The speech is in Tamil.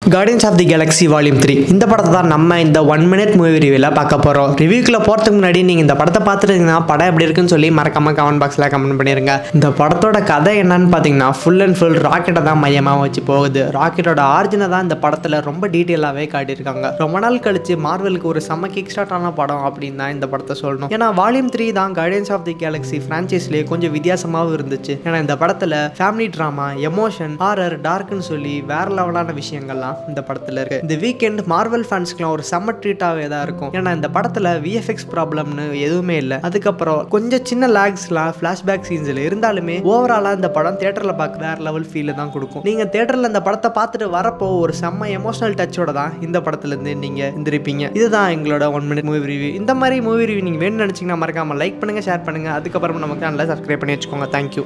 guardians of the Galaxy volume three இந்த படத்தை தான் நம்ம இந்த ஒன் மினிட் மூவி ரிவ்யூவில் பார்க்க போகிறோம் ரிவ்யூக்குள்ள போகிறதுக்கு முன்னாடி நீங்கள் இந்த படத்தை பார்த்துருந்தீங்கன்னா படம் எப்படி இருக்குன்னு சொல்லி மறக்காம கமெண்ட் பாக்ஸில் கமெண்ட் பண்ணிருங்க இந்த படத்தோட கதை என்னன்னு பார்த்தீங்கன்னா ஃபுல் அண்ட் ஃபுல் ராக்கெட்டை தான் மையமாக வச்சு போகுது ராக்கெட்டோட ஆரிஜினை தான் இந்த படத்தில் ரொம்ப டீட்டெயிலாகவே காட்டியிருக்காங்க ரொம்ப நாள் கழிச்சு மார்வலுக்கு ஒரு செம்ம கிக் ஸ்டார்ட் ஆன படம் அப்படின்னு தான் இந்த படத்தை சொல்லணும் ஏன்னா வால்யூம் த்ரீ தான் கார்டியன்ஸ் ஆஃப் தி கேலக்ஸி ஃப்ரான்ச்சைஸ்லேயே கொஞ்சம் வித்தியாசமாகவும் இருந்துச்சு ஏன்னா இந்த படத்தில் ஃபேமிலி ட்ராமா எமோஷன் ஹாரர் டார்க்னு சொல்லி வேற லெவலான விஷயங்கள்லாம் இந்த படத்துல இருக்கு இந்த வீக்கெண்ட் மார்வல் ஃபேன்ஸ்க்குலாம் ஒரு செம்ம ட்ரீட்டாகவே தான் இருக்கும் ஏன்னா இந்த படத்துல விஎஃப்எக்ஸ் ப்ராப்ளம்னு எதுவுமே இல்லை அதுக்கப்புறம் கொஞ்சம் சின்ன லேக்ஸ்லாம் ஃப்ளாஷ்பேக் சீன்ஸில் இருந்தாலுமே ஓவராலாக இந்த படம் தேட்டரில் பார்க்க வேற லெவல் ஃபீல் தான் கொடுக்கும் நீங்கள் தேட்டரில் இந்த படத்தை பார்த்துட்டு வரப்போ ஒரு செம்ம எமோஷனல் டச்சோட தான் இந்த படத்துலேருந்து நீங்கள் இருந்திருப்பீங்க இதுதான் எங்களோட ஒன் மினிட் மூவி ரிவ்யூ இந்த மாதிரி மூவி ரிவ்யூ நீங்கள் வேணும்னு நினச்சிங்கன்னா மறக்காம லைக் பண்ணுங்க ஷேர் பண்ணுங்க அதுக்கப்புறம் நம்ம சேனலை சப்ஸ்கிரைப் பண்ணி வச்சுக்கோங்க தேங்க்யூ